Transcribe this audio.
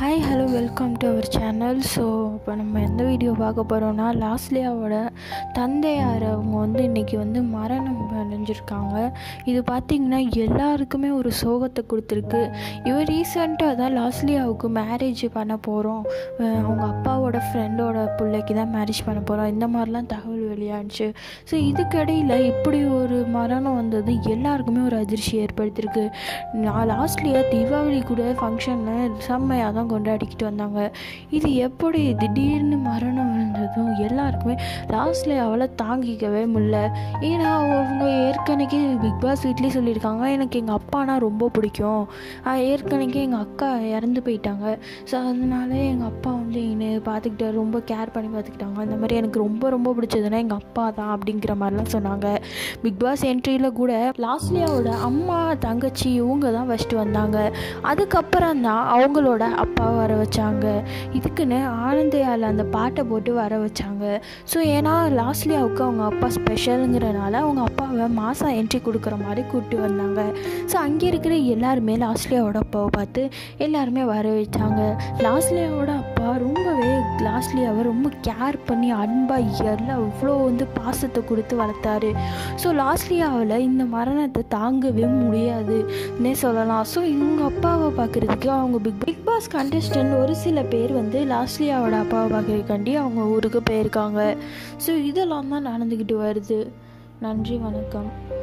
hi hello welcome to our channel so இப்போ நம்ம எந்த வீடியோ பார்க்க போகிறோம்னா லாஸ்லியாவோட தந்தையார் அவங்க வந்து இன்றைக்கி வந்து மரணம் அடைஞ்சிருக்காங்க இது பார்த்திங்கன்னா எல்லாருக்குமே ஒரு சோகத்தை கொடுத்துருக்கு இவர் ரீசெண்டாக தான் லாஸ்லியாவுக்கு மேரேஜ் பண்ண போகிறோம் அவங்க அப்பாவோட ஃப்ரெண்டோட பிள்ளைக்கு தான் மேரேஜ் பண்ண போகிறோம் இந்த மாதிரிலாம் தகவல் வெளியானுச்சு ஸோ இதுக்கடையில் இப்படி ஒரு மரணம் வந்தது எல்லாருக்குமே ஒரு அதிர்ச்சி ஏற்படுத்தியிருக்கு நான் லாஸ்ட்லியாக தீபாவளி கூட ஃபங்க்ஷனில் செம்மையாக தான் கொண்டாடிக்கிட்டு வந்தாங்க இது எப்படி திடீர்னு மரணம் விழுந்ததும் எல்லாருக்குமே லாஸ்ட்ல அவளை தாங்கிக்கவே முடியல ஏன்னா அவங்க ஏற்கனவே பிக் பாஸ் வீட்லேயே சொல்லியிருக்காங்க எனக்கு எங்கள் அப்பானா ரொம்ப பிடிக்கும் ஏற்கனவே எங்கள் அக்கா இறந்து போயிட்டாங்க ஸோ அதனால எங்கள் அப்பா வந்து என்னை பார்த்துக்கிட்டு ரொம்ப கேர் பண்ணி பார்த்துக்கிட்டாங்க அந்த மாதிரி எனக்கு ரொம்ப ரொம்ப பிடிச்சதுன்னா எங்கள் அப்பா தான் அப்படிங்கிற மாதிரிலாம் சொன்னாங்க பிக் பாஸ் என்ட்ரியில் கூட லாஸ்ட்லியாவோட அம்மா தங்கச்சி இவங்க தான் ஃபஸ்ட்டு வந்தாங்க அதுக்கப்புறம் தான் அவங்களோட அப்பா வர வச்சாங்க இதுக்குன்னு ஆனந்தையால் அந்த பாட்டை போட்டு வர வச்சாங்க ஸோ ஏன்னா லாஸ்ட்லியாவுக்கு அவங்க அப்பா ஸ்பெஷலுங்கிறனால அவங்க அப்பாவை மாதம் என்ட்ரி கொடுக்குற மாதிரி கூப்பிட்டு வந்தாங்க ஸோ அங்கே இருக்கிற எல்லாருமே லாஸ்ட்லியாவோட அப்பாவை பார்த்து எல்லாருமே வர வச்சாங்க லாஸ்ட்லியாவோட அப்பா ரொம்பவே லாஸ்ட்லியாவை ரொம்ப கேர் பண்ணி அன்பாக எல்லாம் அவ்வளோ வந்து பாசத்தை கொடுத்து வளர்த்தாரு ஸோ லாஸ்ட்லியாவில் இந்த மரணத்தை தாங்கவே முடியாதுன்னே சொல்லலாம் ஸோ இவங்க அப்பாவை பார்க்குறதுக்கு அவங்க பிக் பிக் பாஸ் கண்டஸ்டன்ட் ஒரு சில பேர் வந்து லாஸ்ட்லியாவோட அப்பாவை பார்க்குறதுக்காண்டி அவங்க ஊருக்கு போயிருக்காங்க ஸோ இதெல்லாம் தான் நடந்துக்கிட்டு வருது நன்றி வணக்கம்